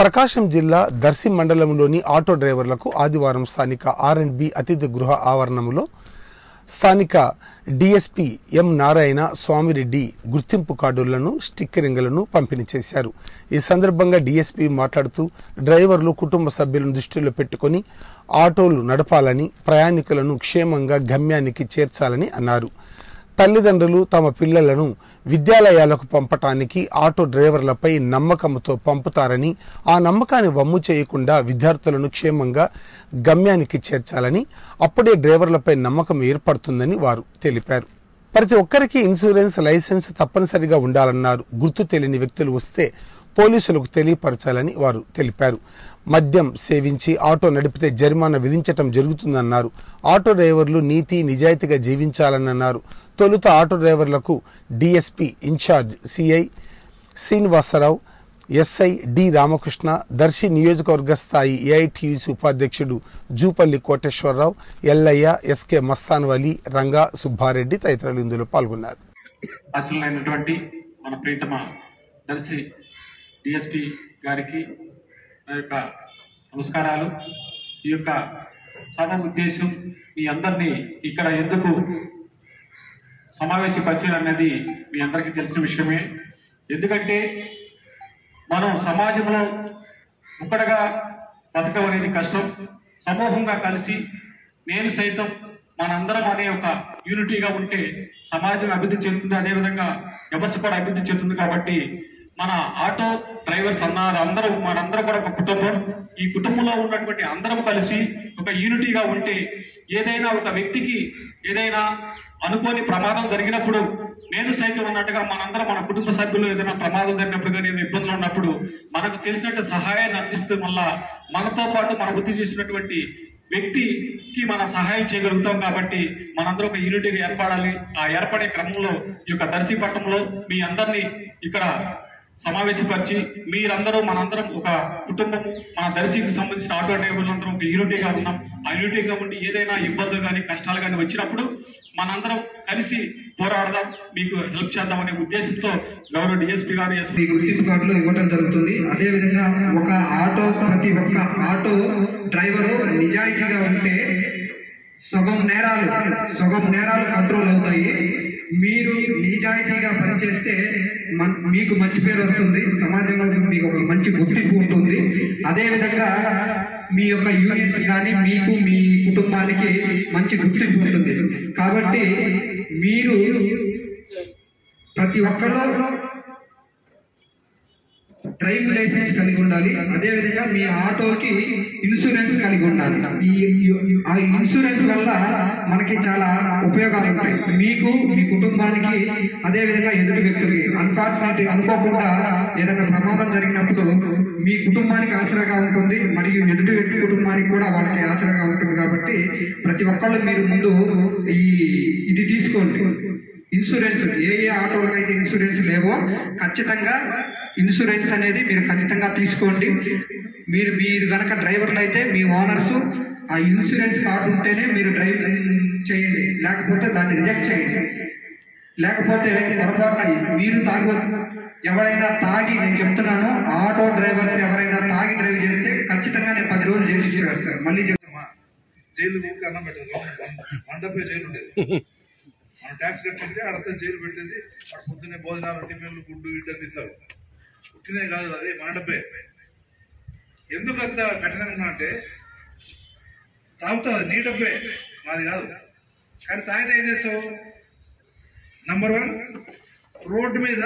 ప్రకాశం జిల్లా దర్శి మండలంలోని ఆటో డ్రైవర్లకు ఆదివారం స్థానిక ఆర్ అండ్ బి అతిథి గృహ ఆవరణంలో స్థానిక డిఎస్పి ఎం నారాయణ స్వామిరెడ్డి గుర్తింపు కార్డులను స్టిక్కరింగ్లను పంపిణీ చేశారు ఈ సందర్భంగా డిఎస్పి మాట్లాడుతూ డ్రైవర్లు కుటుంబ సభ్యులను దృష్టిలో పెట్టుకొని ఆటోలు నడపాలని ప్రయాణికులను క్షేమంగా గమ్యానికి చేర్చాలని అన్నారు తల్లిదండ్రులు తమ పిల్లలను విద్యాలయాలకు పంపటానికి ఆటో డ్రైవర్లపై నమ్మకంతో పంపుతారని ఆ నమ్మకాన్ని వమ్ము చేయకుండా విద్యార్థులను క్షేమంగా గమ్యానికి చేర్చాలని అప్పుడే డ్రైవర్లపై నమ్మకం ఏర్పడుతుందని వారు తెలిపారు ప్రతి ఒక్కరికి ఇన్సూరెన్స్ లైసెన్స్ తప్పనిసరిగా ఉండాలన్నారు గుర్తు తెలియని వ్యక్తులు వస్తే పోలీసులకు తెలియపరచాలని వారు తెలిపారు మద్యం సేవించి ఆటో నడిపితే జరిమానా విధించటం జరుగుతుందన్నారు ఆటో డ్రైవర్లు నీతి నిజాయితీగా జీవించాలని అన్నారు తొలుత ఆటో డ్రైవర్లకు DSP in-charge CI Srinivasa Rao SI D Ramakrishna Darsi నియోజకవర్గ స్థాయి ఏఐటియుసి ఉపాధ్యక్షుడు జూపల్లి కోటేశ్వరరావు ఎల్లయ్య ఎస్కే మస్తాన్ వలి రంగా సుబ్బారెడ్డి తదితరులు ఇందులో పాల్గొన్నారు అసలైనటువంటి మన ప్రీతమ దర్శి డిఎస్పి గారికి నా యొక్క నమస్కారాలు ఈ యొక్క సభ ఉద్దేశం మీ అందరినీ ఇక్కడ ఎందుకు సమావేశపరచడం అనేది మీ అందరికీ తెలిసిన విషయమే ఎందుకంటే మనం సమాజంలో ఒక్కడగా బతకం అనేది కష్టం సమూహంగా కలిసి నేను సైతం మనందరం అనే ఒక యూనిటీగా ఉంటే సమాజం అభివృద్ధి చెందుతుంది అదేవిధంగా వ్యవస్థ కూడా అభివృద్ధి చెందుతుంది కాబట్టి మన ఆటో డ్రైవర్స్ అన్నారు అందరూ మనందరం కూడా ఒక కుటుంబం ఈ కుటుంబంలో ఉన్నటువంటి అందరం కలిసి ఒక యూనిటీగా ఉంటే ఏదైనా ఒక వ్యక్తికి ఏదైనా అనుకోని ప్రమాదం జరిగినప్పుడు నేను సైతం అన్నట్టుగా మనందరం మన కుటుంబ సభ్యులు ఏదైనా ప్రమాదం జరిగినప్పుడు కానీ ఏదైనా ఇబ్బందులు ఉన్నప్పుడు మనకు తెలిసినట్టు సహాయాన్ని అందిస్తూ మళ్ళా మనతో పాటు మన వృత్తి చేసినటువంటి వ్యక్తికి మనం సహాయం చేయగలుగుతాం కాబట్టి మనందరం ఒక యూనిటీగా ఏర్పడాలి ఆ ఏర్పడే క్రమంలో ఈ యొక్క దర్శి పట్టణంలో మీ అందరినీ ఇక్కడ సమావేశపరిచి మీరందరూ మనందరం ఒక కుటుంబం మన దర్శికి సంబంధించిన ఆటో డ్రైవర్లందరం ఒక యూనిటీగా ఉన్నాం ఆ యూనిటీగా ఉండి ఏదైనా ఇబ్బందులు కానీ కష్టాలు కానీ వచ్చినప్పుడు మనందరం కలిసి పోరాడదాం మీకు హెల్ప్ చేద్దామనే ఉద్దేశంతో గౌరవ డిఎస్పీ గారు ఎస్పీ మీ గుర్తింపు కార్డులు ఇవ్వటం జరుగుతుంది అదే విధంగా ఒక ఆటో ప్రతి ఒక్క ఆటో డ్రైవరు నిజాయితీగా ఉంటే సగం నేరాలు సగం నేరాలు కంట్రోల్ అవుతాయి మీరు నిజాయితీగా పనిచేస్తే మన్- మీకు మంచి పేరు వస్తుంది సమాజంలో మీకు ఒక మంచి గుర్తింపు ఉంటుంది అదే విధంగా మీ యొక్క యూనిట్స్ కానీ మీకు మీ కుటుంబానికి మంచి గుర్తింపు ఉంటుంది కాబట్టి మీరు ప్రతి ఒక్కళ్ళు డ్రైవింగ్ లైసెన్స్ కలిగి ఉండాలి అదే విధంగా మీ ఆటోకి ఇన్సూరెన్స్ కలిగి ఉండాలి ఈ ఈ- ఆ ఇన్సూరెన్స్ వల్ల మనకి చాలా ఉపయోగాలు ఉంటాయి మీకు మీ కుటుంబానికి అదే విధంగా ఎదుటి వ్యక్తులకి అన్ఫార్చునేట్ అనుకోకుండా ఏదైనా ప్రమాదం జరిగినప్పుడు మీ కుటుంబానికి ఆసరాగా ఉంటుంది మరియు ఎదుటి వ్యక్తి కుటుంబానికి కూడా వాళ్ళకి ఆసరాగా ఉంటుంది కాబట్టి ప్రతి ఒక్కళ్ళు మీరు ముందు ఈ ఇది తీసుకోండి ఇన్సూరెన్స్ ఏ ఏ ఆటోలకు అయితే ఇన్సూరెన్స్ లేవో ఖచ్చితంగా ఇన్సూరెన్స్ అనేది మీరు ఖచ్చితంగా తీసుకోండి మీరు మీరు గనక డ్రైవర్లు అయితే మీ ఓనర్స్ ఆ ఇన్సూరెన్స్ కార్డు ఉంటేనే మీరు డ్రైవింగ్ చేయండి లేకపోతే దాన్ని రిజెక్ట్ చేయండి లేకపోతే పొరపాటున మీరు తాగు ఎవరైనా తాగి నేను చెప్తున్నాను ఆటో డ్రైవర్స్ ఎవరైనా తాగి డ్రైవ్ చేస్తే ఖచ్చితంగా నేను పది రోజులు జైలు శిక్ష వేస్తాను మళ్ళీ చెప్తాను అమ్మా, జైలు ఊరికి అన్నం పెట్టదు మండపే జైలు ఉండేది మనం ట్యాక్స్ కట్టింటే అడంతా జైలు పెట్టేసి అక్కడ పొద్దున్నే భోజనాలు టిఫిన్లు గుడ్డు గిడ్డలు ఇస్తారు పుట్టినే కాదు అది మన డబ్బే ఎందుకు అంత కఠినంగా ఉన్నా అంటే తాగుతావు అది నీ డబ్బే నాది కాదు కానీ తాగితే ఏం చేస్తావు నంబర్ వన్ రోడ్డు మీద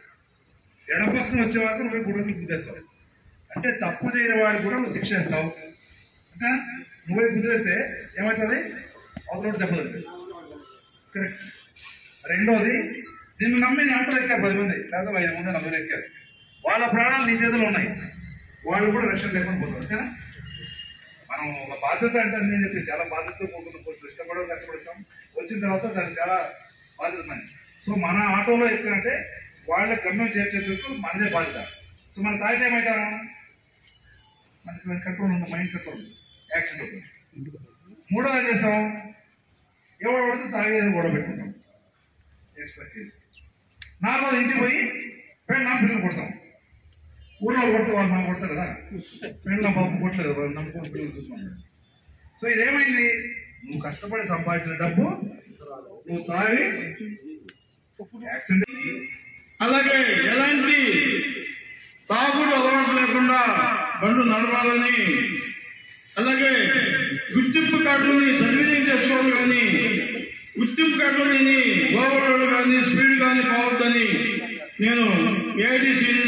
ఎడపక్కన వచ్చే వాళ్ళకి నువ్వు గుడికి గుద్దేస్తావు అంటే తప్పు చేయని వాడికి కూడా నువ్వు శిక్ష వేస్తావు అంతేనా నువ్వే గుద్దేస్తే ఏమవుతుంది అవతల దెబ్బతింటుంది కరెక్ట్ రెండోది నిన్ను నమ్మి నీ ఆటోలో ఎక్కారు పది మంది లేదా ఐదు మంది నలుగురు ఎక్కారు వాళ్ళ ప్రాణాలు నీ చేతిలో ఉన్నాయి వాళ్ళు కూడా రక్షణ లేకుండా పోతారు అంతేనా మనం ఒక బాధ్యత అంటే నేను చెప్పి చాలా బాధ్యతతో కూడుకున్న కొంచెం ఇష్టపడో కష్టపడతాం వచ్చిన తర్వాత దానికి చాలా బాధ్యత ఉన్నాయి సో మన ఆటోలో ఎక్కువంటే వాళ్ళ గమ్యం చేర్చేందుకు మనదే బాధ్యత సో మన తాగితే ఏమవుతాం మనకి కంట్రోల్ ఉంది మైండ్ కంట్రోల్ యాక్షన్ అవుతుంది మూడోది ఏం చేస్తాం ఎవడు పడితే తాగేది గొడవ పెట్టుకుంటాం ఎక్స్ట్రా కేసు నాలుగోది ఇంటికి పోయి పెళ్ళి నా పిల్లలు కొడతాం ఊర్లో వాళ్ళు కొడితే వాళ్ళు మనం కొడతారు కదా ఫ్రెండ్ నా బాబు కొట్టలేదు వాళ్ళు నమ్ముకొని పిల్లలు చూసుకున్నాను సో ఇదేమైంది నువ్వు కష్టపడి సంపాదించిన డబ్బు నువ్వు తాగి యాక్సిడెంట్ అలాగే ఎలాంటి తాగుడు అలవాటు లేకుండా బండ్లు నడవాలని అలాగే గుర్తింపు కార్డుని సద్వినియోగం చేసుకోవాలి కానీ గుర్తింపు కార్డు లేని ఓవర్లోడ్ కానీ స్పీడ్ కానీ పోవద్దని నేను ఏఐడిసి